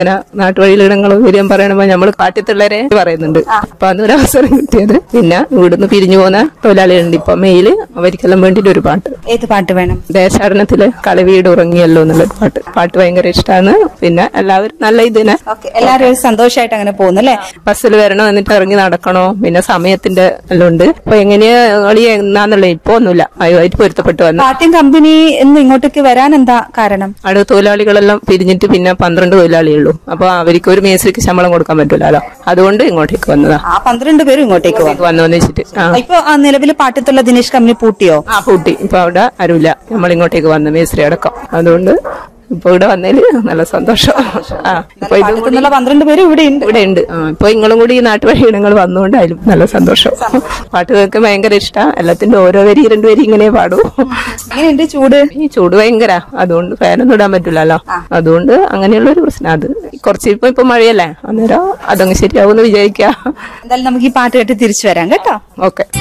ഇങ്ങനെ നാട്ടുവഴിയിലിടങ്ങൾ വരും പറയണപ്പോ നമ്മള് കാട്ടിത്തുള്ളവരെ പറയുന്നുണ്ട് അപ്പൊ അതൊരു അവസരം കിട്ടിയത് പിന്നെ ഇവിടുന്ന് പിരിഞ്ഞു പോകുന്ന തൊഴിലാളികളുണ്ട് ഇപ്പൊ മെയില് അവർക്കെല്ലാം വേണ്ടിട്ട് ഒരു പാട്ട് ഏത് പാട്ട് വേണം ദേശാടനത്തില് കളിവീട് ഉറങ്ങിയല്ലോ എന്നുള്ളൊരു പാട്ട് പാട്ട് ഭയങ്കര ഇഷ്ടമാണ് പിന്നെ എല്ലാവരും നല്ല ഇതിനെ ഓക്കെ എല്ലാവരും ഒരു സന്തോഷമായിട്ട് അങ്ങനെ പോകുന്നു അല്ലേ ബസ്സിൽ വരണോ എന്നിട്ട് ഇറങ്ങി നടക്കണോ പിന്നെ സമയത്തിന്റെ എല്ലാം ഉണ്ട് അപ്പൊ എങ്ങനെയാ കളി എന്നാന്നുള്ള ഇപ്പൊ ഒന്നുമില്ല അതുമായിട്ട് പൊരുത്തപ്പെട്ടു വന്നു പാട്യം കമ്പനി എന്ന് ഇങ്ങോട്ടേക്ക് വരാൻ എന്താ കാരണം അവിടെ തൊഴിലാളികളെല്ലാം പിരിഞ്ഞിട്ട് പിന്നെ പന്ത്രണ്ട് തൊഴിലാളിയുള്ളൂ അപ്പൊ അവർക്ക് ഒരു മേസ്ത്രിക്ക് ശമ്പളം കൊടുക്കാൻ പറ്റൂലല്ലോ അതുകൊണ്ട് ഇങ്ങോട്ടേക്ക് വന്നതാ ആ പന്ത്രണ്ട് പേരും ഇങ്ങോട്ടേക്ക് വന്നു വന്നു വെച്ചിട്ട് ആ ഇപ്പൊ ആ നിലവിൽ പാട്ടത്തുള്ള ദിനേശ് കമ്പനി പൂട്ടിയോ ആ പൂട്ടി ഇപ്പൊ അവിടെ ആരുമില്ല നമ്മൾ ഇങ്ങോട്ടേക്ക് വന്നു മേസ്ത്രി അടക്കം അതുകൊണ്ട് ഇപ്പൊ ഇവിടെ വന്നതില് നല്ല സന്തോഷം ആ ഇപ്പൊ ഇത് പാട്ടത്തുനിന്നുള്ള പന്ത്രണ്ട് പേരും ഇവിടെ ഉണ്ട് ഇവിടെ ഉണ്ട് ആ, ഇപ്പൊ നിങ്ങളും കൂടി ഈ നാട്ടുവഴി ഇടങ്ങൾ വന്നുകൊണ്ട് അതിലും നല്ല സന്തോഷം പാട്ട് കേൾക്കാൻ ഭയങ്കര ഇഷ്ടാ എല്ലാത്തിന്റെ ഓരോ വരി രണ്ടു വരി ഇങ്ങനെ പാടൂ എങ്ങനെയുണ്ട് ചൂട് ഈ ചൂട് ഭയങ്കര അതുകൊണ്ട് ഫാനൊന്നും ഇടാൻ പറ്റില്ലല്ലോ അതുകൊണ്ട് അങ്ങനെയുള്ള ഒരു പ്രശ്നം അത് കുറച്ച് ഇപ്പൊ ഇപ്പൊ മഴയല്ലേ അന്നേരം അതങ്ങ് ശരിയാവുമെന്ന് വിചാരിക്കാം എന്തായാലും നമുക്ക് ഈ പാട്ട് കേട്ട് തിരിച്ചു വരാം കേട്ടോ ഓക്കെ